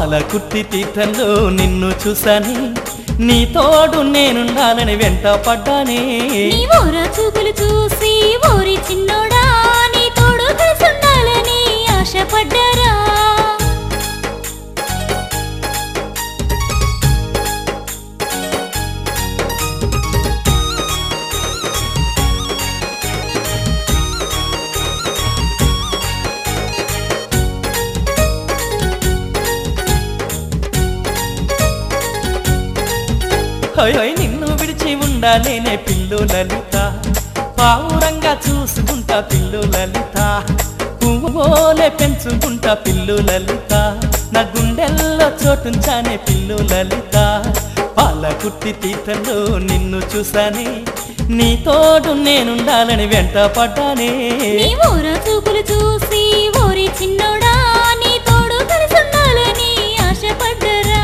పాలకుర్తి తీర్థంలో నిన్ను చూసాని నీ తోడు నేనుండాలని వెంట పడ్డానే నీ ఊర చూపులు చూసి ఊరి చిన్నోడా నీ తోడు కలిసి ఉండాలని ఆశపడ్డారా హోయ్ హోయ్ నిన్ను విడిచి ఉండాలేనే పిల్లు లలిత పావురంగా చూసుకుంటా పిల్లు లలిత పువ్వులే పెంచుకుంటా పిల్లు లలిత నా గుండెల్లో చోటుంచానే పిల్లు లలిత పాలకుర్తి తీర్థంలో నిన్ను చూసానే నీ తోడు నేనుండాలని వెంట పడ్డానే నీ ఊర చూపులు చూసి ఊరి చిన్నోడా నీ తోడు కలిసి ఉండాలని ఆశపడ్డారా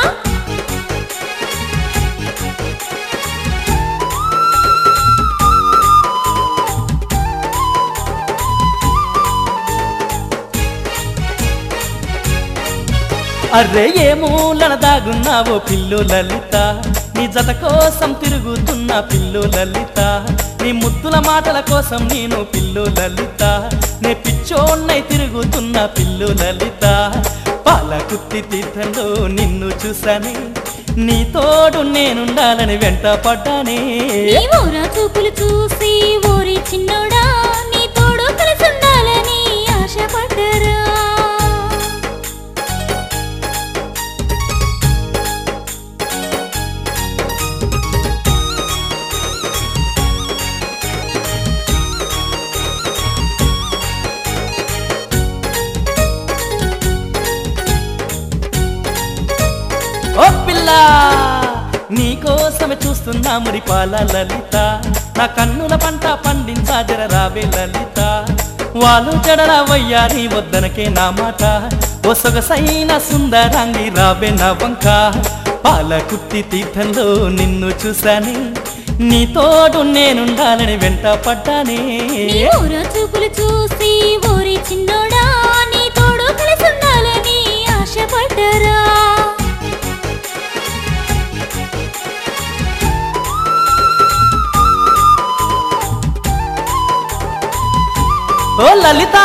అర్రే ఏ మూలన దాగున్నావో పిల్లు లలిత నీ జత కోసం తిరుగుతున్న పిల్లు లలిత నీ ముద్దుల మాటల కోసం నేను పిల్లు లలిత నే పిచ్చోన్నై తిరుగుతున్న పిల్లు లలిత పాలకుత్తి తీర్థంలో నిన్ను చూసానే నీ తోడు నేనుండాలని వెంట పడ్డానే నీ ఊర చూపులు చూసి ఊరి చిన్నోడా నీ తోడు కలిసి ఉండాలని ఆశపడ్డారా ఓ పిల్ల నీకోసమే చూస్తున్నా మురి పాల లలిత నా కన్నుల పంట పండించా జర రావే లలిత వాళ్ళు జడల వయ్యారి వద్దనకే నా మాట ఓ సొగసైన సుందరాంగి రావే నా వంక పాలకుర్తి తీర్థంలో నిన్ను చూశాని నీ తోడు నేనుండాలని వెంట పడ్డానే నీ ఊర చూపులు చూసి ఊరి చిన్నోడా నీ తోడు కలిసి ఉండాలని ఆశపడ్డారా ఓ లలిత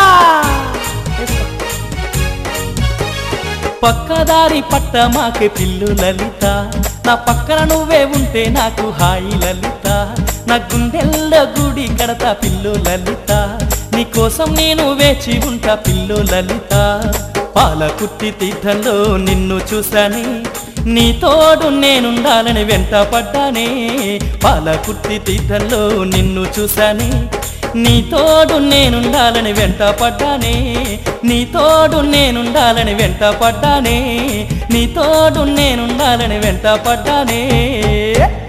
పక్కదారి పట్ట మాకే పిల్లు లలిత నా పక్కన నువ్వే ఉంటే నాకు హాయి లలిత నా గుండెల్లో గుడి కడతా పిల్లు లలిత నీ కోసం నేను వేచి ఉంటా పిల్లు లలిత పాలకుర్తి తీర్థంలో నిన్ను చూసాని నీ తోడు నేనుండాలని వెంట పడ్డానే పాలకుర్తి తీర్థంలో నిన్ను చూసాని నీ తోడు నేనుండాలని వెంట పడ్డానే నీ తోడు నేనుండాలని వెంట పడ్డానే నీ తోడు నేనుండాలని వెంట పడ్డానే